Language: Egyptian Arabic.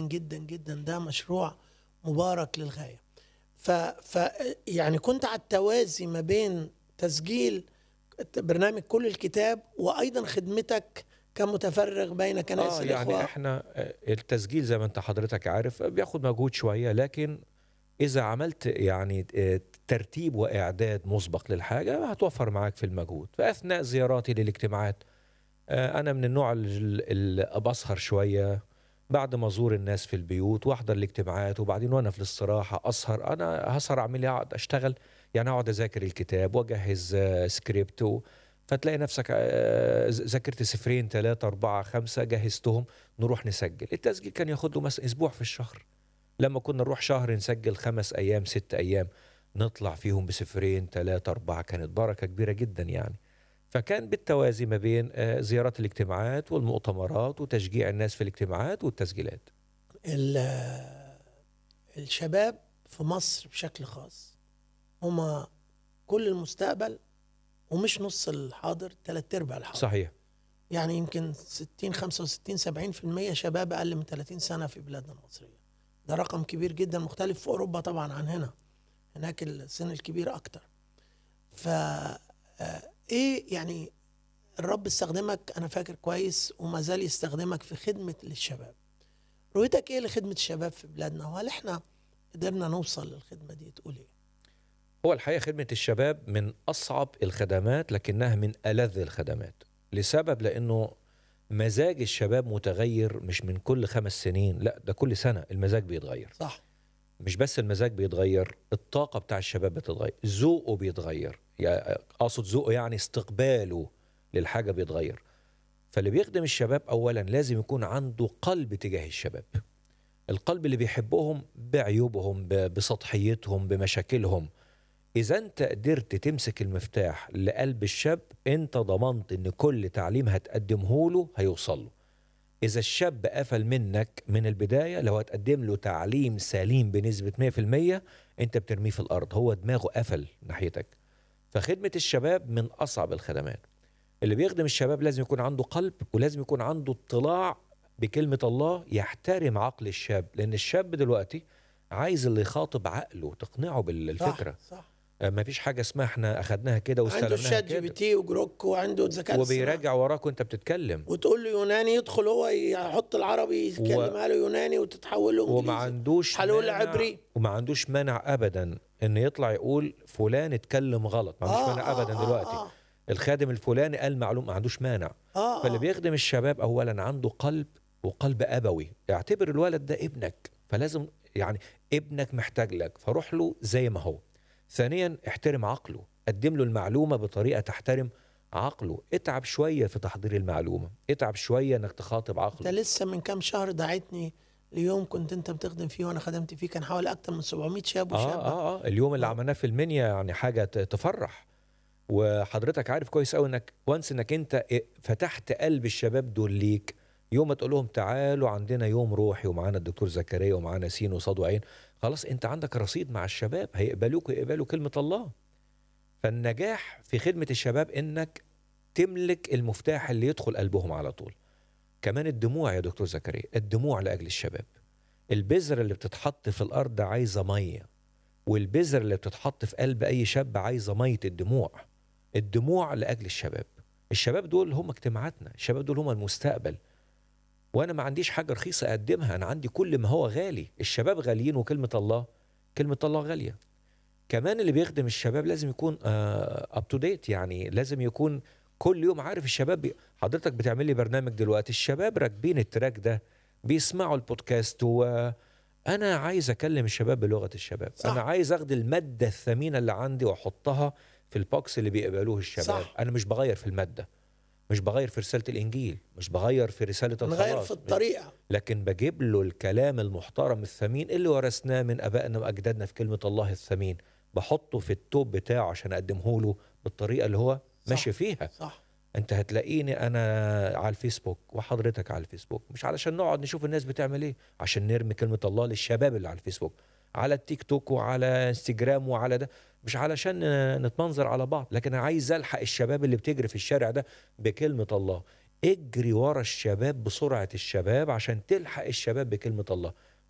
جدا جدا ده مشروع مبارك للغايه ف, ف يعني كنت على التوازي ما بين تسجيل برنامج كل الكتاب وايضا خدمتك كمتفرغ بين كنائس اه الاخوه يعني احنا آه، التسجيل زي ما انت حضرتك عارف آه، بياخد مجهود شويه لكن اذا عملت يعني آه، ترتيب واعداد مسبق للحاجه هتوفر معاك في المجهود فاثناء زياراتي للاجتماعات آه، انا من النوع ال- اللي بسهر شويه بعد ما ازور الناس في البيوت واحضر الاجتماعات وبعدين وانا في الاستراحه اسهر انا هسهر اعمل ايه اقعد اشتغل يعني اقعد اذاكر الكتاب واجهز آه، سكريبت و... فتلاقي نفسك آه، ز- ذاكرت سفرين ثلاثة أربعة خمسة جهزتهم نروح نسجل التسجيل كان ياخد له مثلا أسبوع في الشهر لما كنا نروح شهر نسجل خمس أيام ست أيام نطلع فيهم بسفرين ثلاثة أربعة كانت بركة كبيرة جدا يعني فكان بالتوازي ما بين آه، زيارات الاجتماعات والمؤتمرات وتشجيع الناس في الاجتماعات والتسجيلات ال- الشباب في مصر بشكل خاص هما كل المستقبل ومش نص الحاضر ثلاث ارباع الحاضر صحيح يعني يمكن 60 65 70% شباب اقل من 30 سنه في بلادنا المصريه ده رقم كبير جدا مختلف في اوروبا طبعا عن هنا هناك السن الكبير اكتر ف آه، ايه يعني الرب استخدمك انا فاكر كويس وما زال يستخدمك في خدمه للشباب رؤيتك ايه لخدمه الشباب في بلادنا وهل احنا قدرنا نوصل للخدمه دي تقول ايه هو الحقيقة خدمة الشباب من أصعب الخدمات لكنها من ألذ الخدمات لسبب لأنه مزاج الشباب متغير مش من كل خمس سنين لا ده كل سنة المزاج بيتغير صح مش بس المزاج بيتغير الطاقة بتاع الشباب بتتغير ذوقه بيتغير يعني أقصد ذوقه يعني استقباله للحاجة بيتغير فاللي بيخدم الشباب أولا لازم يكون عنده قلب تجاه الشباب القلب اللي بيحبهم بعيوبهم ب- بسطحيتهم بمشاكلهم إذا أنت قدرت تمسك المفتاح لقلب الشاب أنت ضمنت إن كل تعليم هتقدمه له هيوصل له إذا الشاب قفل منك من البداية لو هتقدم له تعليم سليم بنسبة 100% أنت بترميه في الأرض هو دماغه قفل ناحيتك فخدمة الشباب من أصعب الخدمات اللي بيخدم الشباب لازم يكون عنده قلب ولازم يكون عنده اطلاع بكلمة الله يحترم عقل الشاب لأن الشاب دلوقتي عايز اللي يخاطب عقله تقنعه بالفكرة صح, صح. ما فيش حاجة اسمها احنا أخدناها كده عنده واستلمناها الشات جي بي كده تي وجروك وعنده الذكاء الاصطناعي. وبيراجع وراك وانت بتتكلم وتقول له يوناني يدخل هو يحط العربي يكلمها له يوناني وتتحول له وما انجليزي عندوش حلول مانع- عبري. وما عندوش مانع ابدا ان يطلع يقول فلان اتكلم غلط ما عندوش مانع ابدا دلوقتي آه الخادم الفلاني قال معلومه ما عندوش مانع آه فاللي آه. بيخدم الشباب اولا عنده قلب وقلب ابوي اعتبر الولد ده ابنك فلازم يعني ابنك محتاج لك فروح له زي ما هو ثانيا احترم عقله قدم له المعلومه بطريقه تحترم عقله اتعب شويه في تحضير المعلومه اتعب شويه انك تخاطب انت عقله لسه من كام شهر دعيتني ليوم كنت انت بتخدم فيه وانا خدمت فيه كان حوالي اكتر من 700 شاب آه, وشابه اه اه اليوم اللي آه. عملناه في المنيا يعني حاجه ت- تفرح وحضرتك عارف كويس قوي انك وانس انك انت إيه فتحت قلب الشباب دول ليك يوم ما تقول لهم تعالوا عندنا يوم روحي ومعانا الدكتور زكريا ومعانا سين وصاد وعين خلاص انت عندك رصيد مع الشباب هيقبلوك ويقبلوا كلمه الله فالنجاح في خدمه الشباب انك تملك المفتاح اللي يدخل قلبهم على طول كمان الدموع يا دكتور زكريا الدموع لاجل الشباب البذره اللي بتتحط في الارض عايزه ميه والبذر اللي بتتحط في قلب اي شاب عايزه ميه الدموع الدموع لاجل الشباب الشباب دول هم اجتماعاتنا الشباب دول هم المستقبل وانا ما عنديش حاجه رخيصه اقدمها انا عندي كل ما هو غالي الشباب غاليين وكلمه الله كلمه الله غاليه كمان اللي بيخدم الشباب لازم يكون اب تو ديت يعني لازم يكون كل يوم عارف الشباب بي... حضرتك بتعمل لي برنامج دلوقتي الشباب راكبين التراك ده بيسمعوا البودكاست وانا عايز اكلم الشباب بلغه الشباب صح. انا عايز اخد الماده الثمينه اللي عندي واحطها في البوكس اللي بيقبلوه الشباب صح. انا مش بغير في الماده مش بغير في رساله الانجيل مش بغير في رساله نغير الخلاص في الطريقه لكن بجيب له الكلام المحترم الثمين اللي ورثناه من ابائنا واجدادنا في كلمه الله الثمين بحطه في التوب بتاعه عشان اقدمه له بالطريقه اللي هو ماشي فيها صح انت هتلاقيني انا على الفيسبوك وحضرتك على الفيسبوك مش علشان نقعد نشوف الناس بتعمل ايه عشان نرمي كلمه الله للشباب اللي على الفيسبوك على التيك توك وعلى انستجرام وعلى ده مش علشان نتمنظر على بعض لكن انا عايز الحق الشباب اللي بتجري في الشارع ده بكلمه الله اجري ورا الشباب بسرعه الشباب عشان تلحق الشباب بكلمه الله